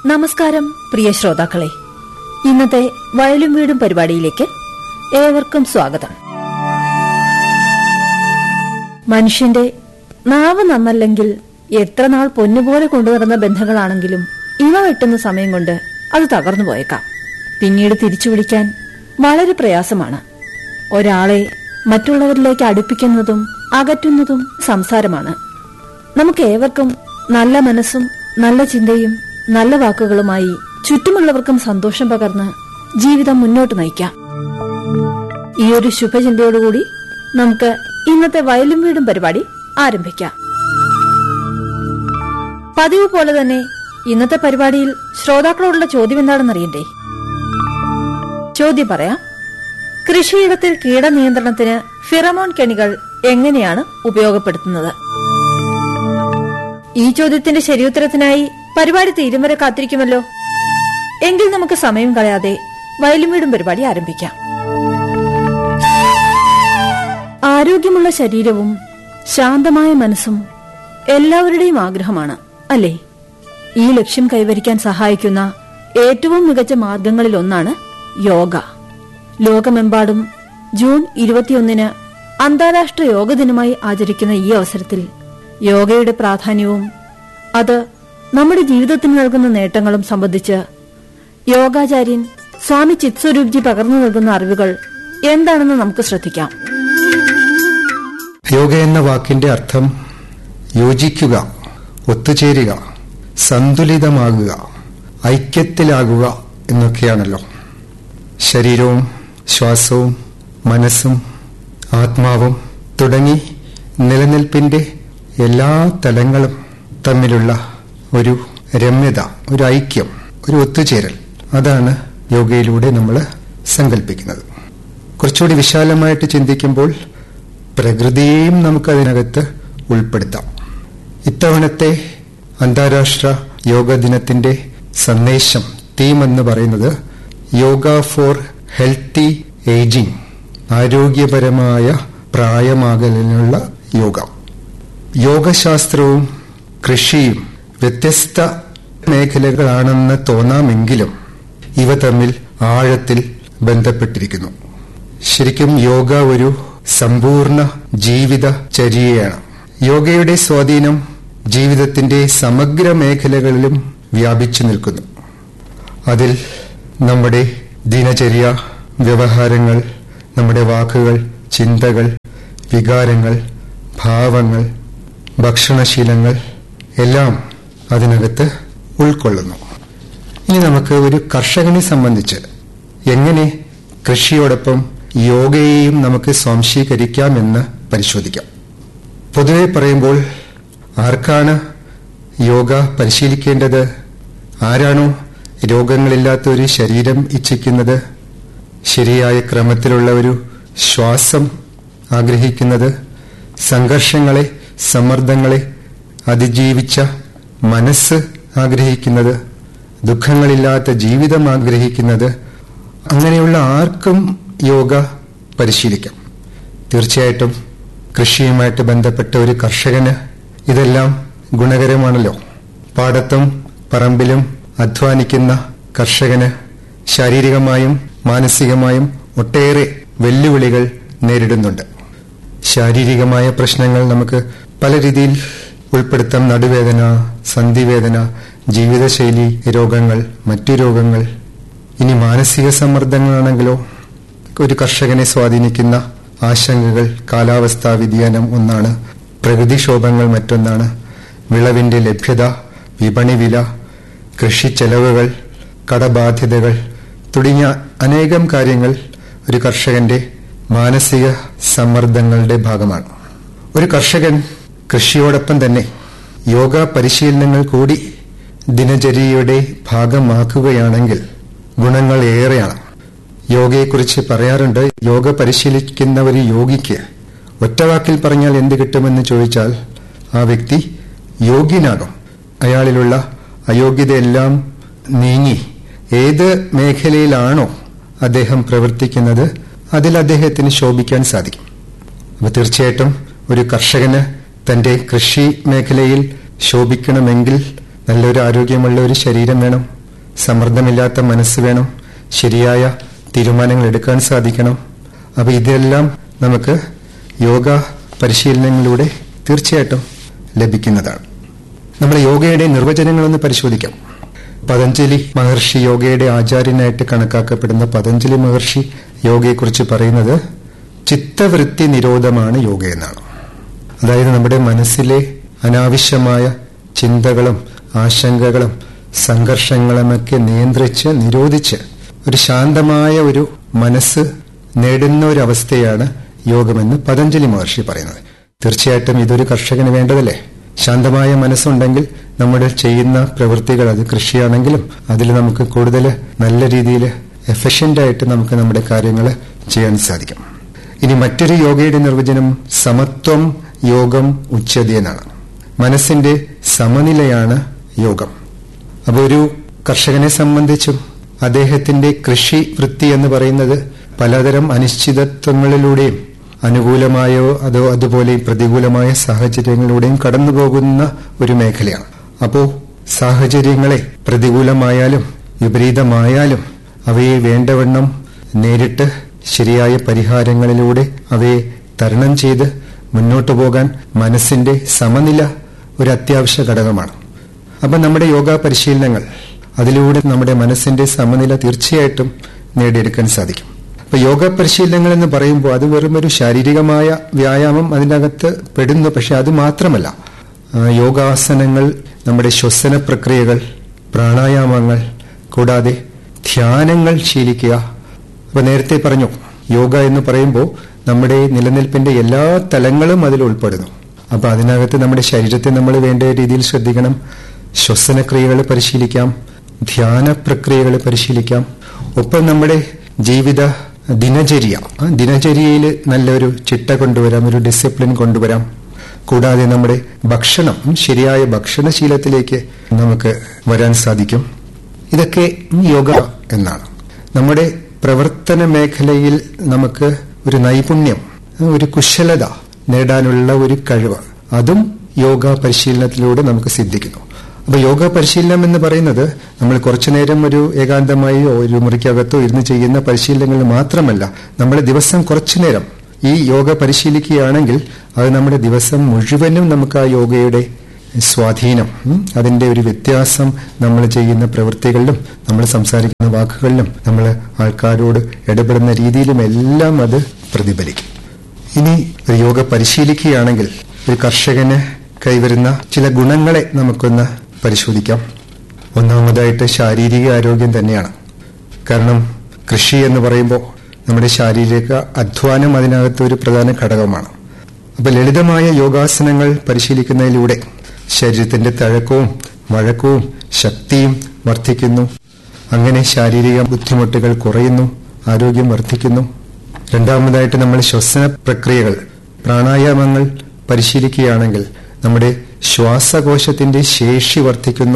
നമസ്കാരം പ്രിയ ശ്രോതാക്കളെ ഇന്നത്തെ വയലും വീടും പരിപാടിയിലേക്ക് ഏവർക്കും സ്വാഗതം മനുഷ്യന്റെ നാവ് നന്നല്ലെങ്കിൽ എത്ര നാൾ പൊന്നുപോലെ കൊണ്ടുനടന്ന ബന്ധങ്ങളാണെങ്കിലും ഇവ വെട്ടുന്ന സമയം കൊണ്ട് അത് തകർന്നു പോയേക്കാം പിന്നീട് തിരിച്ചു വിളിക്കാൻ വളരെ പ്രയാസമാണ് ഒരാളെ മറ്റുള്ളവരിലേക്ക് അടുപ്പിക്കുന്നതും അകറ്റുന്നതും സംസാരമാണ് നമുക്ക് ഏവർക്കും നല്ല മനസ്സും നല്ല ചിന്തയും നല്ല വാക്കുകളുമായി ചുറ്റുമുള്ളവർക്കും സന്തോഷം പകർന്ന് ജീവിതം മുന്നോട്ട് നയിക്കാം ഈ ഒരു ശുഭചിന്തയോടുകൂടി നമുക്ക് ഇന്നത്തെ വയലും വീടും പരിപാടി ആരംഭിക്കാം പതിവ് പോലെ തന്നെ ഇന്നത്തെ പരിപാടിയിൽ ശ്രോതാക്കളോടുള്ള ചോദ്യം എന്താണെന്നറിയണ്ടേ ചോദ്യം പറയാം കൃഷിയിടത്തിൽ കീടനിയന്ത്രണത്തിന് ഫിറമോൺ കെണികൾ എങ്ങനെയാണ് ഉപയോഗപ്പെടുത്തുന്നത് ഈ ചോദ്യത്തിന്റെ ശരിയുത്തരത്തിനായി പരിപാടി തീരും വരെ കാത്തിരിക്കുമല്ലോ എങ്കിൽ നമുക്ക് സമയം കളയാതെ വയലും വീടും പരിപാടി ആരംഭിക്കാം ആരോഗ്യമുള്ള ശരീരവും ശാന്തമായ മനസ്സും എല്ലാവരുടെയും ആഗ്രഹമാണ് അല്ലേ ഈ ലക്ഷ്യം കൈവരിക്കാൻ സഹായിക്കുന്ന ഏറ്റവും മികച്ച മാർഗങ്ങളിലൊന്നാണ് യോഗ ലോകമെമ്പാടും ജൂൺ ഇരുപത്തിയൊന്നിന് അന്താരാഷ്ട്ര യോഗ ദിനമായി ആചരിക്കുന്ന ഈ അവസരത്തിൽ യോഗയുടെ പ്രാധാന്യവും അത് നമ്മുടെ ജീവിതത്തിന് നൽകുന്ന നേട്ടങ്ങളും സംബന്ധിച്ച് യോഗാചാര്യൻ സ്വാമി ചിത്സ്വരൂപ്ജി പകർന്നു നൽകുന്ന അറിവുകൾ എന്താണെന്ന് നമുക്ക് ശ്രദ്ധിക്കാം യോഗ എന്ന വാക്കിന്റെ അർത്ഥം യോജിക്കുക ഒത്തുചേരുക സന്തുലിതമാകുക ഐക്യത്തിലാകുക എന്നൊക്കെയാണല്ലോ ശരീരവും ശ്വാസവും മനസ്സും ആത്മാവും തുടങ്ങി നിലനിൽപ്പിന്റെ എല്ലാ തലങ്ങളും തമ്മിലുള്ള ഒരു രമ്യത ഒരു ഐക്യം ഒരു ഒത്തുചേരൽ അതാണ് യോഗയിലൂടെ നമ്മൾ സങ്കല്പിക്കുന്നത് കുറച്ചുകൂടി വിശാലമായിട്ട് ചിന്തിക്കുമ്പോൾ പ്രകൃതിയെയും നമുക്കതിനകത്ത് ഉൾപ്പെടുത്താം ഇത്തവണത്തെ അന്താരാഷ്ട്ര യോഗ ദിനത്തിന്റെ സന്ദേശം തീം എന്ന് പറയുന്നത് യോഗ ഫോർ ഹെൽത്തി ഏജിംഗ് ആരോഗ്യപരമായ പ്രായമാകലിനുള്ള യോഗ യോഗശാസ്ത്രവും കൃഷിയും വ്യത്യസ്ത മേഖലകളാണെന്ന് തോന്നാമെങ്കിലും ഇവ തമ്മിൽ ആഴത്തിൽ ബന്ധപ്പെട്ടിരിക്കുന്നു ശരിക്കും യോഗ ഒരു സമ്പൂർണ്ണ ജീവിത ചര്യയാണ് യോഗയുടെ സ്വാധീനം ജീവിതത്തിന്റെ സമഗ്ര മേഖലകളിലും വ്യാപിച്ചു നിൽക്കുന്നു അതിൽ നമ്മുടെ ദിനചര്യ വ്യവഹാരങ്ങൾ നമ്മുടെ വാക്കുകൾ ചിന്തകൾ വികാരങ്ങൾ ഭാവങ്ങൾ ഭക്ഷണശീലങ്ങൾ എല്ലാം അതിനകത്ത് ഉൾക്കൊള്ളുന്നു ഇനി നമുക്ക് ഒരു കർഷകനെ സംബന്ധിച്ച് എങ്ങനെ കൃഷിയോടൊപ്പം യോഗയെയും നമുക്ക് സ്വാംശീകരിക്കാമെന്ന് പരിശോധിക്കാം പൊതുവെ പറയുമ്പോൾ ആർക്കാണ് യോഗ പരിശീലിക്കേണ്ടത് ആരാണോ രോഗങ്ങളില്ലാത്ത ഒരു ശരീരം ഇച്ഛിക്കുന്നത് ശരിയായ ക്രമത്തിലുള്ള ഒരു ശ്വാസം ആഗ്രഹിക്കുന്നത് സംഘർഷങ്ങളെ സമ്മർദ്ദങ്ങളെ അതിജീവിച്ച മനസ്സ് ആഗ്രഹിക്കുന്നത് ദുഃഖങ്ങളില്ലാത്ത ജീവിതം ആഗ്രഹിക്കുന്നത് അങ്ങനെയുള്ള ആർക്കും യോഗ പരിശീലിക്കാം തീർച്ചയായിട്ടും കൃഷിയുമായിട്ട് ബന്ധപ്പെട്ട ഒരു കർഷകന് ഇതെല്ലാം ഗുണകരമാണല്ലോ പാടത്തും പറമ്പിലും അധ്വാനിക്കുന്ന കർഷകന് ശാരീരികമായും മാനസികമായും ഒട്ടേറെ വെല്ലുവിളികൾ നേരിടുന്നുണ്ട് ശാരീരികമായ പ്രശ്നങ്ങൾ നമുക്ക് പല രീതിയിൽ ഉൾപ്പെടുത്താം നടുവേദന സന്ധിവേദന ജീവിതശൈലി രോഗങ്ങൾ മറ്റു രോഗങ്ങൾ ഇനി മാനസിക സമ്മർദ്ദങ്ങളാണെങ്കിലോ ഒരു കർഷകനെ സ്വാധീനിക്കുന്ന ആശങ്കകൾ കാലാവസ്ഥാ വ്യതിയാനം ഒന്നാണ് പ്രകൃതിക്ഷോഭങ്ങൾ മറ്റൊന്നാണ് വിളവിന്റെ ലഭ്യത വിപണി വില കൃഷി ചെലവുകൾ കടബാധ്യതകൾ തുടങ്ങിയ അനേകം കാര്യങ്ങൾ ഒരു കർഷകന്റെ മാനസിക സമ്മർദ്ദങ്ങളുടെ ഭാഗമാണ് ഒരു കർഷകൻ കൃഷിയോടൊപ്പം തന്നെ യോഗ പരിശീലനങ്ങൾ കൂടി ദിനചര്യയുടെ ഭാഗമാക്കുകയാണെങ്കിൽ ഗുണങ്ങൾ ഏറെയാണ് യോഗയെക്കുറിച്ച് പറയാറുണ്ട് യോഗ പരിശീലിക്കുന്ന ഒരു യോഗിക്ക് ഒറ്റവാക്കിൽ പറഞ്ഞാൽ എന്ത് കിട്ടുമെന്ന് ചോദിച്ചാൽ ആ വ്യക്തി യോഗ്യനാകും അയാളിലുള്ള അയോഗ്യതയെല്ലാം നീങ്ങി ഏത് മേഖലയിലാണോ അദ്ദേഹം പ്രവർത്തിക്കുന്നത് അതിൽ അദ്ദേഹത്തിന് ശോഭിക്കാൻ സാധിക്കും അപ്പൊ തീർച്ചയായിട്ടും ഒരു കർഷകന് തന്റെ കൃഷി മേഖലയിൽ ശോഭിക്കണമെങ്കിൽ നല്ലൊരു ആരോഗ്യമുള്ള ഒരു ശരീരം വേണം സമ്മർദ്ദമില്ലാത്ത മനസ്സ് വേണം ശരിയായ തീരുമാനങ്ങൾ എടുക്കാൻ സാധിക്കണം അപ്പൊ ഇതെല്ലാം നമുക്ക് യോഗ പരിശീലനങ്ങളിലൂടെ തീർച്ചയായിട്ടും ലഭിക്കുന്നതാണ് നമ്മൾ യോഗയുടെ നിർവചനങ്ങളൊന്ന് പരിശോധിക്കാം പതഞ്ജലി മഹർഷി യോഗയുടെ ആചാര്യനായിട്ട് കണക്കാക്കപ്പെടുന്ന പതഞ്ജലി മഹർഷി യോഗയെക്കുറിച്ച് പറയുന്നത് ചിത്തവൃത്തി നിരോധമാണ് യോഗ എന്നാണ് അതായത് നമ്മുടെ മനസ്സിലെ അനാവശ്യമായ ചിന്തകളും ആശങ്കകളും സംഘർഷങ്ങളുമൊക്കെ നിയന്ത്രിച്ച് നിരോധിച്ച് ഒരു ശാന്തമായ ഒരു മനസ്സ് നേടുന്ന ഒരു അവസ്ഥയാണ് യോഗമെന്ന് പതഞ്ജലി മഹർഷി പറയുന്നത് തീർച്ചയായിട്ടും ഇതൊരു കർഷകന് വേണ്ടതല്ലേ ശാന്തമായ മനസ്സുണ്ടെങ്കിൽ നമ്മുടെ ചെയ്യുന്ന പ്രവൃത്തികൾ അത് കൃഷിയാണെങ്കിലും അതിൽ നമുക്ക് കൂടുതൽ നല്ല രീതിയിൽ എഫിഷ്യന്റ് ആയിട്ട് നമുക്ക് നമ്മുടെ കാര്യങ്ങൾ ചെയ്യാൻ സാധിക്കും ഇനി മറ്റൊരു യോഗയുടെ നിർവചനം സമത്വം യോഗം ഉച്ചതി എന്നാണ് മനസ്സിന്റെ സമനിലയാണ് യോഗം അപ്പോൾ ഒരു കർഷകനെ സംബന്ധിച്ചും അദ്ദേഹത്തിന്റെ കൃഷി വൃത്തി എന്ന് പറയുന്നത് പലതരം അനിശ്ചിതത്വങ്ങളിലൂടെയും അനുകൂലമായോ അതോ അതുപോലെ പ്രതികൂലമായ സാഹചര്യങ്ങളിലൂടെയും കടന്നു പോകുന്ന ഒരു മേഖലയാണ് അപ്പോ സാഹചര്യങ്ങളെ പ്രതികൂലമായാലും വിപരീതമായാലും അവയെ വേണ്ടവണ്ണം നേരിട്ട് ശരിയായ പരിഹാരങ്ങളിലൂടെ അവയെ തരണം ചെയ്ത് മുന്നോട്ടു പോകാൻ മനസ്സിന്റെ സമനില ഒരു അത്യാവശ്യ ഘടകമാണ് അപ്പൊ നമ്മുടെ യോഗ പരിശീലനങ്ങൾ അതിലൂടെ നമ്മുടെ മനസ്സിന്റെ സമനില തീർച്ചയായിട്ടും നേടിയെടുക്കാൻ സാധിക്കും അപ്പൊ യോഗ പരിശീലനങ്ങൾ എന്ന് പറയുമ്പോൾ അത് വെറും ഒരു ശാരീരികമായ വ്യായാമം അതിനകത്ത് പെടുന്നു പക്ഷെ അത് മാത്രമല്ല ആ, യോഗാസനങ്ങൾ നമ്മുടെ ശ്വസന പ്രക്രിയകൾ പ്രാണായാമങ്ങൾ കൂടാതെ ധ്യാനങ്ങൾ ശീലിക്കുക അപ്പൊ നേരത്തെ പറഞ്ഞു യോഗ എന്ന് പറയുമ്പോൾ നമ്മുടെ നിലനിൽപ്പിന്റെ എല്ലാ തലങ്ങളും അതിൽ ഉൾപ്പെടുന്നു അപ്പൊ അതിനകത്ത് നമ്മുടെ ശരീരത്തെ നമ്മൾ വേണ്ട രീതിയിൽ ശ്രദ്ധിക്കണം ശ്വസനക്രിയകൾ പരിശീലിക്കാം ധ്യാന പ്രക്രിയകൾ പരിശീലിക്കാം ഒപ്പം നമ്മുടെ ജീവിത ദിനചര്യ ആ ദിനചര്യയിൽ നല്ലൊരു ചിട്ട കൊണ്ടുവരാം ഒരു ഡിസിപ്ലിൻ കൊണ്ടുവരാം കൂടാതെ നമ്മുടെ ഭക്ഷണം ഉം, ശരിയായ ഭക്ഷണശീലത്തിലേക്ക് നമുക്ക് വരാൻ സാധിക്കും ഇതൊക്കെ യോഗ എന്നാണ് നമ്മുടെ പ്രവർത്തന മേഖലയിൽ നമുക്ക് ഒരു നൈപുണ്യം ഒരു കുശലത നേടാനുള്ള ഒരു കഴിവ് അതും യോഗ പരിശീലനത്തിലൂടെ നമുക്ക് സിദ്ധിക്കുന്നു അപ്പൊ യോഗ പരിശീലനം എന്ന് പറയുന്നത് നമ്മൾ കുറച്ചു നേരം ഒരു ഏകാന്തമായോ ഒരു മുറിക്കകത്തോ ഇരുന്ന് ചെയ്യുന്ന പരിശീലനങ്ങൾ മാത്രമല്ല നമ്മൾ ദിവസം കുറച്ചു നേരം ഈ യോഗ പരിശീലിക്കുകയാണെങ്കിൽ അത് നമ്മുടെ ദിവസം മുഴുവനും നമുക്ക് ആ യോഗയുടെ സ്വാധീനം ഉം, അതിന്റെ ഒരു വ്യത്യാസം നമ്മൾ ചെയ്യുന്ന പ്രവൃത്തികളിലും നമ്മൾ സംസാരിക്കുന്ന വാക്കുകളിലും നമ്മൾ ആൾക്കാരോട് ഇടപെടുന്ന രീതിയിലും എല്ലാം അത് പ്രതിഫലിക്കും ഇനി ഒരു യോഗ പരിശീലിക്കുകയാണെങ്കിൽ ഒരു കർഷകന് കൈവരുന്ന ചില ഗുണങ്ങളെ നമുക്കൊന്ന് പരിശോധിക്കാം ഒന്നാമതായിട്ട് ശാരീരിക ആരോഗ്യം തന്നെയാണ് കാരണം കൃഷി എന്ന് പറയുമ്പോൾ നമ്മുടെ ശാരീരിക അധ്വാനം അതിനകത്ത് ഒരു പ്രധാന ഘടകമാണ് അപ്പൊ ലളിതമായ യോഗാസനങ്ങൾ പരിശീലിക്കുന്നതിലൂടെ ശരീരത്തിന്റെ തഴക്കവും വഴക്കവും ശക്തിയും വർദ്ധിക്കുന്നു അങ്ങനെ ശാരീരിക ബുദ്ധിമുട്ടുകൾ കുറയുന്നു ആരോഗ്യം വർദ്ധിക്കുന്നു രണ്ടാമതായിട്ട് നമ്മൾ ശ്വസന പ്രക്രിയകൾ പ്രാണായാമങ്ങൾ പരിശീലിക്കുകയാണെങ്കിൽ നമ്മുടെ ശ്വാസകോശത്തിന്റെ ശേഷി വർദ്ധിക്കുന്നു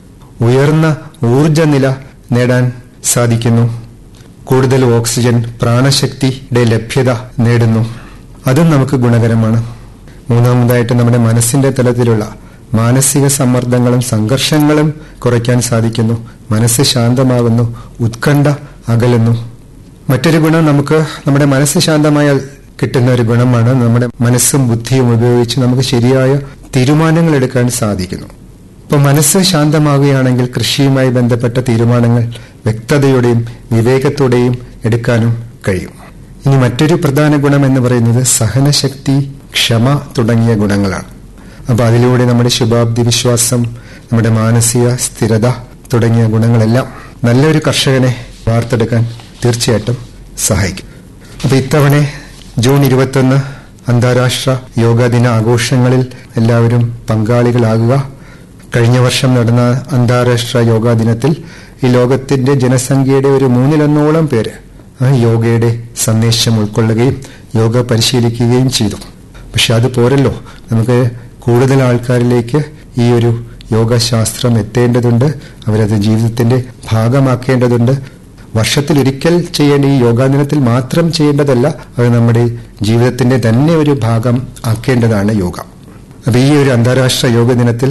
ഉയർന്ന ഊർജനില നേടാൻ സാധിക്കുന്നു കൂടുതൽ ഓക്സിജൻ പ്രാണശക്തിയുടെ ലഭ്യത നേടുന്നു അതും നമുക്ക് ഗുണകരമാണ് മൂന്നാമതായിട്ട് നമ്മുടെ മനസ്സിന്റെ തലത്തിലുള്ള മാനസിക സമ്മർദ്ദങ്ങളും സംഘർഷങ്ങളും കുറയ്ക്കാൻ സാധിക്കുന്നു മനസ്സ് ശാന്തമാകുന്നു ഉത്കണ്ഠ അകലുന്നു മറ്റൊരു ഗുണം നമുക്ക് നമ്മുടെ മനസ്സ് ശാന്തമായാൽ കിട്ടുന്ന ഒരു ഗുണമാണ് നമ്മുടെ മനസ്സും ബുദ്ധിയും ഉപയോഗിച്ച് നമുക്ക് ശരിയായ തീരുമാനങ്ങൾ എടുക്കാൻ സാധിക്കുന്നു ഇപ്പൊ മനസ്സ് ശാന്തമാവുകയാണെങ്കിൽ കൃഷിയുമായി ബന്ധപ്പെട്ട തീരുമാനങ്ങൾ വ്യക്തതയോടെയും വിവേകത്തോടെയും എടുക്കാനും കഴിയും ഇനി മറ്റൊരു പ്രധാന ഗുണം എന്ന് പറയുന്നത് സഹനശക്തി ക്ഷമ തുടങ്ങിയ ഗുണങ്ങളാണ് അപ്പൊ അതിലൂടെ നമ്മുടെ ശുഭാബ്ദി വിശ്വാസം നമ്മുടെ മാനസിക സ്ഥിരത തുടങ്ങിയ ഗുണങ്ങളെല്ലാം നല്ലൊരു കർഷകനെ വാർത്തെടുക്കാൻ തീർച്ചയായിട്ടും സഹായിക്കും അപ്പൊ ഇത്തവണ ജൂൺ ഇരുപത്തൊന്ന് അന്താരാഷ്ട്ര യോഗാ ദിന ആഘോഷങ്ങളിൽ എല്ലാവരും പങ്കാളികളാകുക കഴിഞ്ഞ വർഷം നടന്ന അന്താരാഷ്ട്ര യോഗാ ദിനത്തിൽ ഈ ലോകത്തിന്റെ ജനസംഖ്യയുടെ ഒരു മൂന്നിലൊന്നോളം പേര് ആ യോഗയുടെ സന്ദേശം ഉൾക്കൊള്ളുകയും യോഗ പരിശീലിക്കുകയും ചെയ്തു പക്ഷെ അത് പോരല്ലോ നമുക്ക് കൂടുതൽ ആൾക്കാരിലേക്ക് ഈ ഒരു യോഗശാസ്ത്രം എത്തേണ്ടതുണ്ട് അവരത് ജീവിതത്തിന്റെ ഭാഗമാക്കേണ്ടതുണ്ട് വർഷത്തിലൊരിക്കൽ ചെയ്യേണ്ട ഈ യോഗാ ദിനത്തിൽ മാത്രം ചെയ്യേണ്ടതല്ല അത് നമ്മുടെ ജീവിതത്തിന്റെ തന്നെ ഒരു ഭാഗം ആക്കേണ്ടതാണ് യോഗ അപ്പൊ ഈ ഒരു അന്താരാഷ്ട്ര യോഗ ദിനത്തിൽ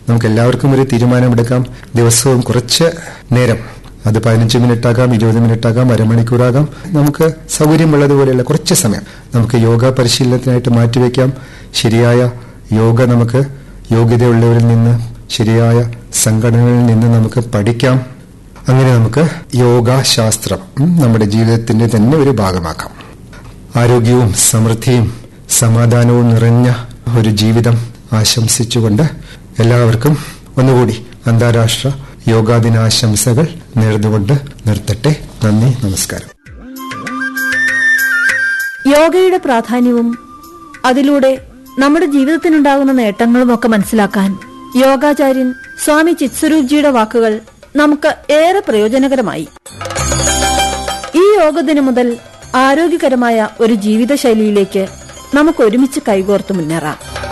നമുക്ക് എല്ലാവർക്കും ഒരു തീരുമാനമെടുക്കാം ദിവസവും കുറച്ച് നേരം അത് പതിനഞ്ച് മിനിറ്റ് ആകാം ഇരുപത് മിനിറ്റ് ആകാം അരമണിക്കൂറാകാം നമുക്ക് സൗകര്യമുള്ളതുപോലെയുള്ള കുറച്ച് സമയം നമുക്ക് യോഗ പരിശീലനത്തിനായിട്ട് മാറ്റിവെക്കാം ശരിയായ യോഗ നമുക്ക് യോഗ്യതയുള്ളവരിൽ നിന്ന് ശരിയായ സംഘടനകളിൽ നിന്ന് നമുക്ക് പഠിക്കാം അങ്ങനെ നമുക്ക് യോഗാശാസ്ത്രം ഉം, നമ്മുടെ ജീവിതത്തിന്റെ തന്നെ ഒരു ഭാഗമാക്കാം ആരോഗ്യവും സമൃദ്ധിയും സമാധാനവും നിറഞ്ഞ ഒരു ജീവിതം ആശംസിച്ചുകൊണ്ട് എല്ലാവർക്കും ഒന്നുകൂടി അന്താരാഷ്ട്ര യോഗാ ദിനാശംസകൾ നേർന്നുകൊണ്ട് നിർത്തട്ടെ നന്ദി നമസ്കാരം യോഗയുടെ പ്രാധാന്യവും അതിലൂടെ നമ്മുടെ ജീവിതത്തിനുണ്ടാകുന്ന നേട്ടങ്ങളും ഒക്കെ മനസ്സിലാക്കാൻ യോഗാചാര്യൻ സ്വാമി ചിത്സ്വരൂപ്ജിയുടെ വാക്കുകൾ നമുക്ക് ഏറെ പ്രയോജനകരമായി ഈ യോഗദിനം മുതൽ ആരോഗ്യകരമായ ഒരു ജീവിതശൈലിയിലേക്ക് നമുക്ക് ഒരുമിച്ച് കൈകോർത്ത് മുന്നേറാം